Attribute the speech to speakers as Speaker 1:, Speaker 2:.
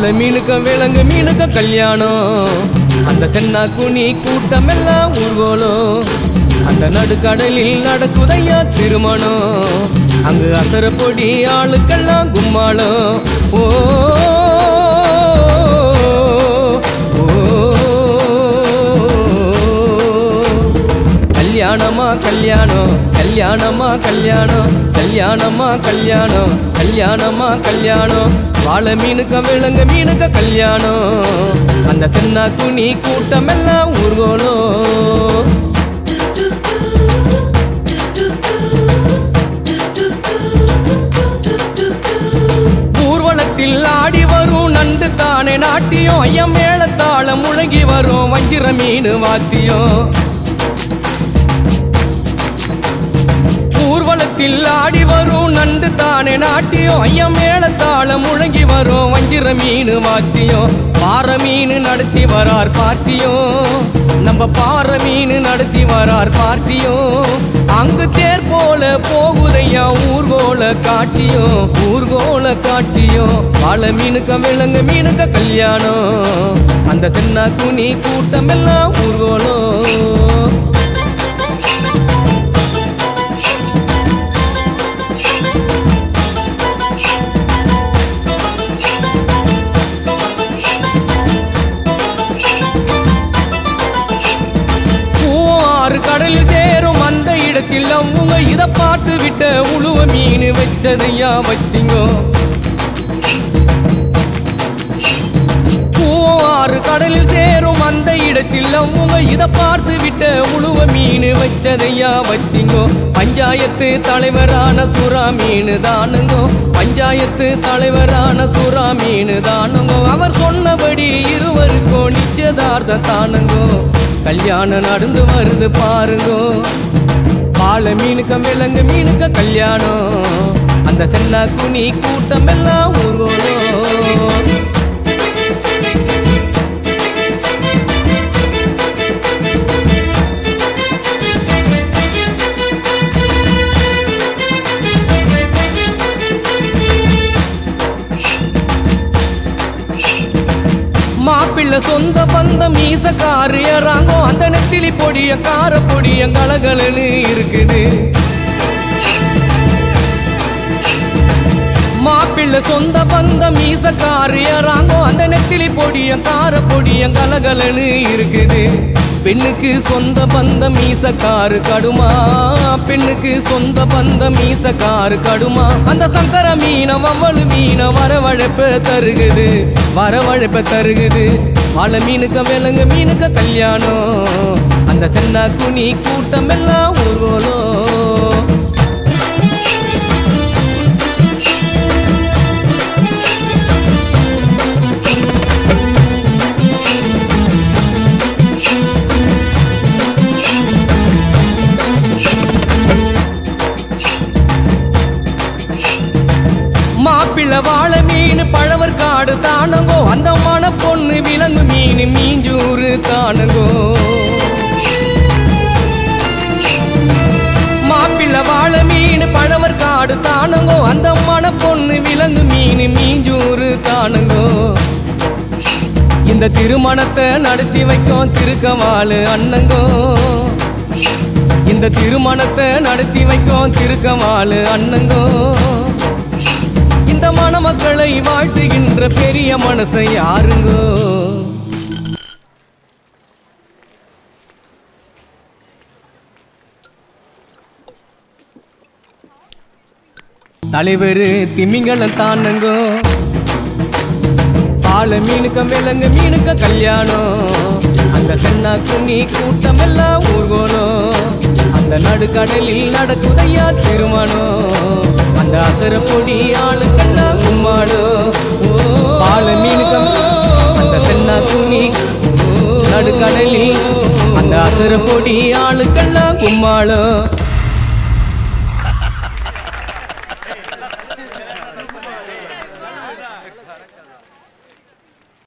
Speaker 1: வாழை மீனுக்க விலங்கு மீனுக்க கல்யாணம் அந்த சென்னா குனி கூட்டம் எல்லாம் ஊர்வலம் அந்த நடுக்கடலில் நடக்குதையா திருமணம் அங்கு அசர பொடி ஆளுக்கெல்லாம் கும்மாளம் ஓ கல்யாணமா கல்யாணம் கல்யாணமா கல்யாணம் கல்யாணமா கல்யாணம் கல்யாணமா கல்யாணம் வாழை மீனுக்க விலங்கு மீனுக்க கல்யாணம் அந்த சென்னா குனி கூட்டம் எல்லாம் ஊர்வலம் ஊர்வலத்தில் ஆடி வரும் நண்டு தானே நாட்டியம் ஐயம் மேளத்தாளம் முழங்கி வரும் வஞ்சிர மீன் வாத்தியம் ஊர்வலத்தில் ஆடி வரும் நண்டு தானே நாட்டியம் ஐயம் மேளத்தாளம் முழங்கி வரும் வஞ்சிர மீன் வாத்தியம் பாறை மீன் நடத்தி வரார் பார்ட்டியும் நம்ம பாறை மீன் நடத்தி வரார் பார்ட்டியும் அங்கு தேர் போல போகுதையா ஊர்கோல காட்சியும் ஊர்கோல காட்சியும் வாழை மீனுக்க விலங்கு மீனுக்க கல்யாணம் அந்த சின்ன துணி கூட்டம் எல்லாம் ஊர்கோலம் ஆறு கடலில் சேரும் அந்த இடத்தில் அவங்க இத பார்த்து விட்ட உழுவ மீன் வச்சதையா வச்சிங்கோ ஆறு கடலில் சேரும் அந்த இடத்தில் அவங்க இத பார்த்து விட்ட உழுவ மீன் வச்சதையா வச்சிங்கோ பஞ்சாயத்து தலைவரான சுறா மீன் தானுங்கோ பஞ்சாயத்து தலைவரான சுறா மீன் தானுங்கோ அவர் சொன்னபடி இருவருக்கும் நிச்சயதார்த்தம் தானுங்கோ கல்யாணம் நடந்து வருது பாருங்கோ பாலை மீனுக்க விலங்கு மீனுக்க கல்யாணம் அந்த சென்னா குனி கூட்டம் எல்லாம் ஊர்வலம் மாப்பிள்ளை சொந்த பந்த மீசக்காரு ஏறாங்கோ அந்த நெத்திலி பொடிய கார பொடிய கலகலன்னு இருக்குது மாப்பிள்ளை சொந்த பந்த மீசக்காரு ஏறாங்கோ அந்த நெத்திலி பொடிய கார பொடிய கலகலன்னு இருக்குது பெண்ணுக்கு சொந்த பந்த மீசக்காரு கடுமா பெண்ணுக்கு சொந்த பந்த மீசக்காரு கடுமா அந்த சங்கர மீன வவ்வளு மீன வரவழைப்ப தருகுது வரவழைப்ப தருகுது வாழை மீனுக்க விலங்கு மீனுக்க கல்யாணம் அந்த சென்னா குனி கூட்டம் எல்லாம் ஊர்வலம் மாப்பிள்ளை வாழை மீன் பழவர் காடு தானுங்கோ அந்த மன பொண்ணு விலங்கு மீன் மீஞ்சூறு தானுங்கோ மாப்பிள்ளை வாழை மீன் பழவர் காடு தானுங்கோ அந்த மன பொண்ணு விலங்கு மீன் மீஞ்சூறு தானுங்கோ இந்த திருமணத்தை நடத்தி வைக்கும் திருக்கமாலு அண்ணங்கோ இந்த திருமணத்தை நடத்தி வைக்கும் திருக்கமாலு அண்ணங்கோ இந்த மணமக்களை வாழ்த்துகின்ற பெரிய மனசை யாருங்கோ தலைவர் திமிங்கலம் தானுங்கோ பால மீனுக்க விலங்கு மீனுக்க கல்யாணம் அந்த சென்னா குனி கூட்டம் எல்லாம் ஊர்கோலம் அந்த நடுக்கடலில் நடக்குதையா திருமணம் அந்த அசர பொடி ஆளுக்கெல்லாம் கும்மாடும் பால மீனுக்க அந்த சென்னா குனி நடுக்கடலில் அந்த அசர பொடி ஆளுக்கெல்லாம் கும்மாளும்